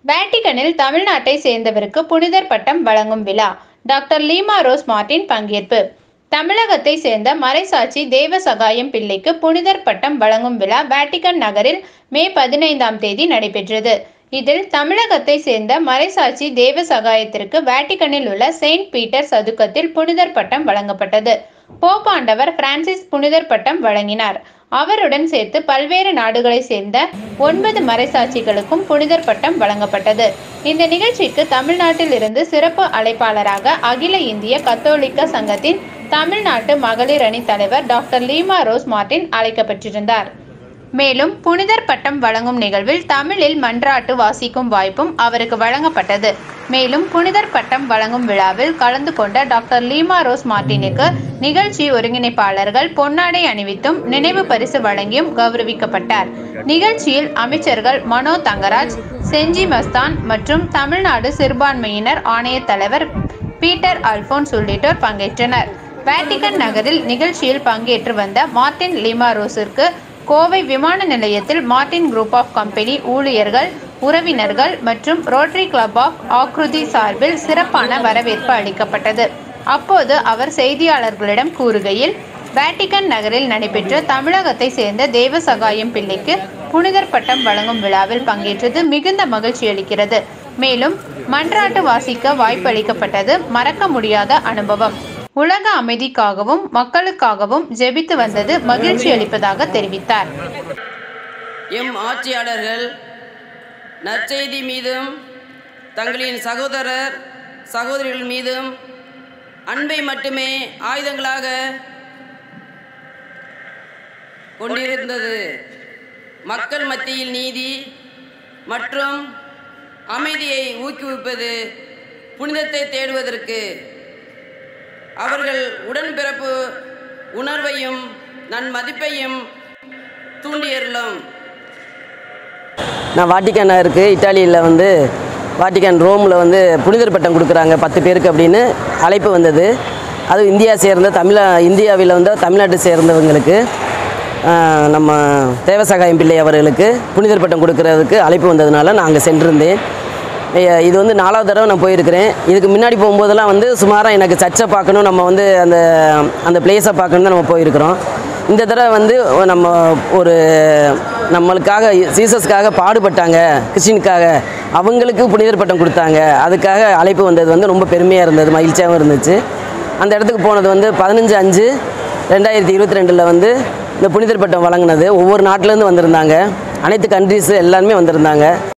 வேட்டிகனில் தமிழ்நாட்டை சேர்ந்தவருக்கு புனிதர் பட்டம் வழங்கும் விழா டாக்டர் லீமா ரோஸ் மார்டின் பங்கேற்பு தமிழகத்தை சேர்ந்த மறைசாட்சி தேவசகாயம் பிள்ளைக்கு புனிதர் பட்டம் வழங்கும் விழா வேட்டிகன் நகரில் மே பதினைந்தாம் தேதி நடைபெற்றது இதில் தமிழகத்தை சேர்ந்த மறைசாட்சி தேவசகாயத்திற்கு வேட்டிகனில் உள்ள செயின்ட் பீட்டர் சதுக்கத்தில் புனிதர் பட்டம் வழங்கப்பட்டது போப்பாண்டவர் பிரான்சிஸ் புனிதர் பட்டம் வழங்கினார் அவருடன் சேர்த்து பல்வேறு நாடுகளை சேர்ந்த ஒன்பது மறைசாட்சிகளுக்கும் புனிதர் பட்டம் வழங்கப்பட்டது இந்த நிகழ்ச்சிக்கு தமிழ்நாட்டில் இருந்து சிறப்பு அழைப்பாளராக அகில இந்திய கத்தோலிக்க சங்கத்தின் தமிழ்நாட்டு மகளிர் அணி தலைவர் டாக்டர் லீமா ரோஸ் மார்டின் அழைக்கப்பட்டிருந்தார் மேலும் புனிதர் பட்டம் வழங்கும் நிகழ்வில் தமிழில் மன்றாட்டு வாசிக்கும் வாய்ப்பும் அவருக்கு வழங்கப்பட்டது மேலும் புனிதர் பட்டம் வழங்கும் விழாவில் கலந்து கொண்ட டாக்டர் லீமா ரோஸ் மார்டினுக்கு நிகழ்ச்சி ஒருங்கிணைப்பாளர்கள் பொன்னாடை அணிவித்தும் நினைவு பரிசு வழங்கியும் கௌரவிக்கப்பட்டார் நிகழ்ச்சியில் அமைச்சர்கள் மனோ தங்கராஜ் செஞ்சி மஸ்தான் மற்றும் தமிழ்நாடு சிறுபான்மையினர் ஆணைய தலைவர் பீட்டர் அல்போன்ஸ் உள்ளிட்டோர் பங்கேற்றனர் வேட்டிகன் நகரில் நிகழ்ச்சியில் பங்கேற்று வந்த மார்டின் லீமா ரோஸிற்கு கோவை விமான நிலையத்தில் மார்டின் குரூப் ஆஃப் கம்பெனி ஊழியர்கள் உறவினர்கள் மற்றும் ரோட்டரி கிளப் ஆஃப் ஆக்ருதி சார்பில் சிறப்பான வரவேற்பு அளிக்கப்பட்டது அப்போது அவர் செய்தியாளர்களிடம் கூறுகையில் வேட்டிகன் நகரில் நடைபெற்ற தமிழகத்தை சேர்ந்த தேவசகாயம் பிள்ளைக்கு புனிதர் பட்டம் வழங்கும் விழாவில் பங்கேற்றது மிகுந்த மகிழ்ச்சி அளிக்கிறது மேலும் மன்றாட்டு வாசிக்க வாய்ப்பு அளிக்கப்பட்டது மறக்க முடியாத அனுபவம் உலக அமைதிக்காகவும் மக்களுக்காகவும் ஜெபித்து வந்தது மகிழ்ச்சி அளிப்பதாக தெரிவித்தார் எம் ஆட்சியாளர்கள் நற்செய்தி மீதும் தங்களின் சகோதரர் சகோதரிகள் மீதும் அன்பை மட்டுமே ஆயுதங்களாக கொண்டிருந்தது மக்கள் மத்தியில் நீதி மற்றும் அமைதியை ஊக்குவிப்பது புனிதத்தை தேடுவதற்கு அவர்கள் உடன்பிறப்பு உணர்வையும் நன்மதிப்பையும் தூண்டியருளும் நான் வாட்டிக்கான் நகருக்கு இட்டாலியில் வந்து வாட்டிக்கான் ரோமில் வந்து புனிதர் பட்டம் கொடுக்குறாங்க பத்து பேருக்கு அப்படின்னு அழைப்பு வந்தது அதுவும் இந்தியா சேர்ந்த தமிழ இந்தியாவில் வந்து தமிழ்நாட்டை சேர்ந்தவங்களுக்கு ஆஹ், நம்ம தேவசகாயம் பிள்ளை அவர்களுக்கு புனிதர் பட்டம் கொடுக்கறதுக்கு அழைப்பு வந்ததுனால நான் அங்கே சென்றிருந்தேன் ஐய, இது வந்து நாலாவது தடவை நான் போயிருக்கிறேன் இதுக்கு முன்னாடி போகும்போதெல்லாம் வந்து சுமாராக எனக்கு சர்ச்சை பார்க்கணும் நம்ம வந்து அந்த அந்த பிளேஸை பார்க்கணும் தான் நம்ம போயிருக்கிறோம் இந்த தடவை வந்து நம்ம ஒரு நம்மளுக்காக சீசஸ்க்காக பாடுபட்டாங்க கிறிஸ்டினுக்காக அவங்களுக்கு புனிதர் பட்டம் கொடுத்தாங்க அதுக்காக அழைப்பு வந்தது வந்து ரொம்ப பெருமையாக இருந்தது மகிழ்ச்சியாகவும் இருந்துச்சு அந்த இடத்துக்கு போனது வந்து பதினஞ்சு அஞ்சு ரெண்டாயிரத்தி இருபத்தி ரெண்டில் வந்து இந்த புனிதர் பட்டம் வழங்கினது ஒவ்வொரு நாட்டிலேருந்து வந்திருந்தாங்க அனைத்து கண்ட்ரிஸ் எல்லாருமே வந்திருந்தாங்க